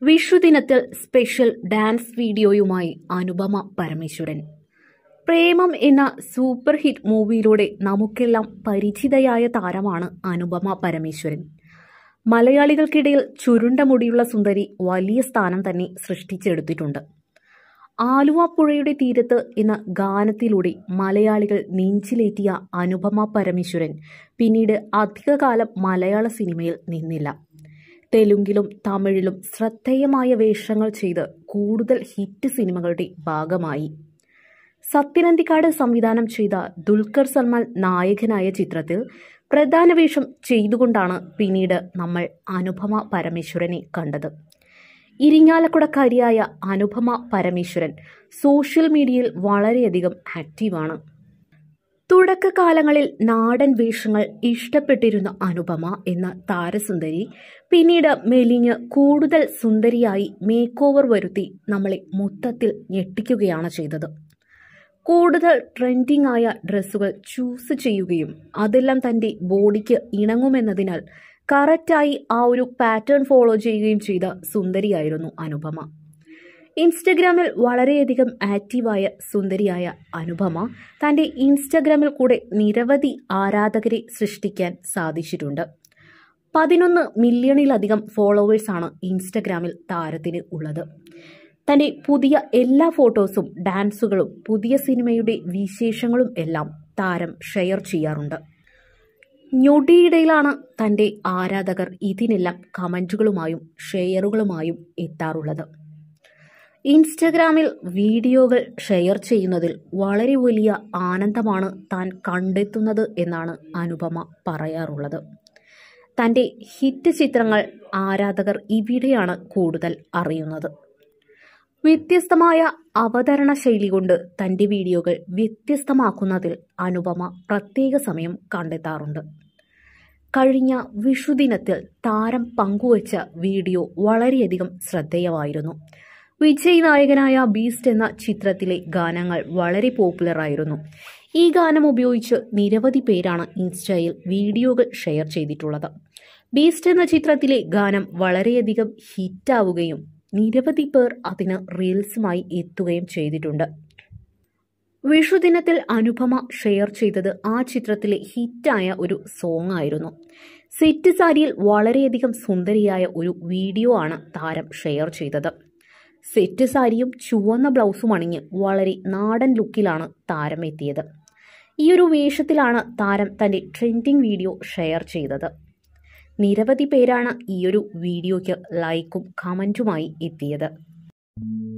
വിഷുദിനത്തിൽ special dance വീഡിയോയുമായി അനുപമ പരമേശ്വരൻ പ്രേമം എന്ന super hit മൂവിയിലൂടെ നമുക്കെല്ലാം പരിചിതയായ താരമാണ് അനുപമ പരമേശ്വരൻ മലയാളികൾക്കിടയിൽ ചുരുണ്ട മുടിയുള്ള സുന്ദരി വലിയ സ്ഥാനം തന്നെ സൃഷ്ടിച്ചെടുത്തിട്ടുണ്ട് ആലുവ പുഴയുടെ തീരത്ത് എന്ന ഗാനത്തിലൂടെ മലയാളികൾ നെഞ്ചിലേറ്റിയ അനുപമ പരമേശ്വരൻ പിന്നീട് അധികകാലം മലയാള സിനിമയിൽ നിന്നില്ല തെലുങ്കിലും തമിഴിലും ശ്രദ്ധേയമായ വേഷങ്ങൾ ചെയ്ത് കൂടുതൽ ഹിറ്റ് സിനിമകളുടെ ഭാഗമായി സത്യനന്തിക്കാട് സംവിധാനം ചെയ്ത ദുൽഖർ സൽമാൻ നായകനായ ചിത്രത്തിൽ പ്രധാന വേഷം ചെയ്തുകൊണ്ടാണ് പിന്നീട് നമ്മൾ അനുപമ പരമേശ്വരനെ കണ്ടത് ഇരിങ്ങാലക്കുടക്കാരിയായ അനുപമ പരമേശ്വരൻ സോഷ്യൽ മീഡിയയിൽ വളരെയധികം ആക്റ്റീവാണ് തുടക്കകാലങ്ങളിൽ നാടൻ വേഷങ്ങൾ ഇഷ്ടപ്പെട്ടിരുന്ന അനുപമ എന്ന താരസുന്ദരി പിന്നീട് മെലിഞ്ഞ് കൂടുതൽ സുന്ദരിയായി മേക്ക് ഓവർ വരുത്തി നമ്മളെ മൊത്തത്തിൽ ഞെട്ടിക്കുകയാണ് ചെയ്തത് കൂടുതൽ ട്രെൻഡിംഗ് ആയ ഡ്രസ്സുകൾ ചൂസ് ചെയ്യുകയും അതെല്ലാം തൻ്റെ ബോഡിക്ക് ഇണങ്ങുമെന്നതിനാൽ കറക്റ്റായി ആ ഒരു പാറ്റേൺ ഫോളോ ചെയ്യുകയും ചെയ്ത സുന്ദരിയായിരുന്നു അനുപമ ഇൻസ്റ്റഗ്രാമിൽ വളരെയധികം ആക്റ്റീവായ സുന്ദരിയായ അനുപമ തൻ്റെ ഇൻസ്റ്റഗ്രാമിൽ കൂടെ നിരവധി ആരാധകരെ സൃഷ്ടിക്കാൻ സാധിച്ചിട്ടുണ്ട് പതിനൊന്ന് മില്യണിലധികം ഫോളോവേഴ്സാണ് ഇൻസ്റ്റഗ്രാമിൽ താരത്തിന് ഉള്ളത് തൻ്റെ പുതിയ എല്ലാ ഫോട്ടോസും ഡാൻസുകളും പുതിയ സിനിമയുടെ വിശേഷങ്ങളും എല്ലാം താരം ഷെയർ ചെയ്യാറുണ്ട് ഞൊടിയിടയിലാണ് തൻ്റെ ആരാധകർ ഇതിനെല്ലാം കമൻറ്റുകളുമായും ഷെയറുകളുമായും എത്താറുള്ളത് ഇൻസ്റ്റഗ്രാമിൽ വീഡിയോകൾ ഷെയർ ചെയ്യുന്നതിൽ വളരെ വലിയ ആനന്ദമാണ് താൻ കണ്ടെത്തുന്നത് എന്നാണ് അനുപമ പറയാറുള്ളത് തൻ്റെ ഹിറ്റ് ചിത്രങ്ങൾ ആരാധകർ ഇവിടെയാണ് കൂടുതൽ അറിയുന്നത് വ്യത്യസ്തമായ അവതരണ ശൈലി കൊണ്ട് തൻ്റെ വീഡിയോകൾ വ്യത്യസ്തമാക്കുന്നതിൽ അനുപമ പ്രത്യേക സമയം കണ്ടെത്താറുണ്ട് കഴിഞ്ഞ വിഷുദിനത്തിൽ താരം പങ്കുവച്ച വീഡിയോ വളരെയധികം ശ്രദ്ധേയമായിരുന്നു വിജയ് നായകനായ ബീസ്റ്റ് എന്ന ചിത്രത്തിലെ ഗാനങ്ങൾ വളരെ പോപ്പുലറായിരുന്നു ഈ ഗാനം ഉപയോഗിച്ച് നിരവധി പേരാണ് ഇൻസ്റ്റയിൽ വീഡിയോകൾ ഷെയർ ചെയ്തിട്ടുള്ളത് ബീസ്റ്റ് എന്ന ചിത്രത്തിലെ ഗാനം വളരെയധികം ഹിറ്റാവുകയും നിരവധി പേർ അതിന് റീൽസുമായി എത്തുകയും ചെയ്തിട്ടുണ്ട് വിഷുദിനത്തിൽ അനുപമ ഷെയർ ചെയ്തത് ആ ചിത്രത്തിലെ ഹിറ്റായ ഒരു സോങ് ആയിരുന്നു സെറ്റ് സാരിയിൽ വളരെയധികം സുന്ദരിയായ ഒരു വീഡിയോ ആണ് താരം ഷെയർ ചെയ്തത് സെറ്റ് സാരിയും ചുവന്ന ബ്ലൗസും അണിഞ്ഞ് വളരെ നാടൻ ലുക്കിലാണ് താരം എത്തിയത് ഈ ഒരു വേഷത്തിലാണ് താരം തൻ്റെ ട്രെൻഡിങ് വീഡിയോ ഷെയർ ചെയ്തത് നിരവധി പേരാണ് ഈ ഒരു വീഡിയോയ്ക്ക് ലൈക്കും കമൻറ്റുമായി എത്തിയത്